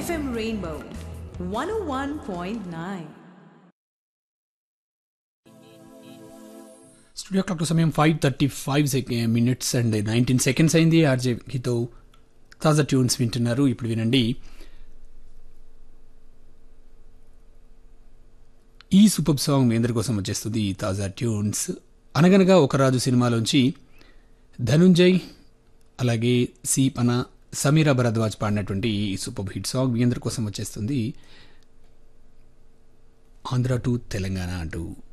FM Rainbow 101.9. Studio clock సమయం five thirty five minutes and nineteen seconds అయింది RJ హితో తాజా ట్యూన్స్ వింటున్నారు ఇప్పుడు వినండి ఈ సూపర్ సాంగ్ మీ అందరి కోసం వచ్చేస్తుంది ఈ తాజా ట్యూన్స్ అనగనగా ఒక రాజు సినిమాలోంచి ధనుంజయ్ అలాగే సీపన సమీరా భరద్వాజ్ పాడినటువంటి ఈ సూపర్ హిట్ సాంగ్ మీ అందరి కోసం వచ్చేస్తుంది ఆంధ్ర టు తెలంగాణ అంటూ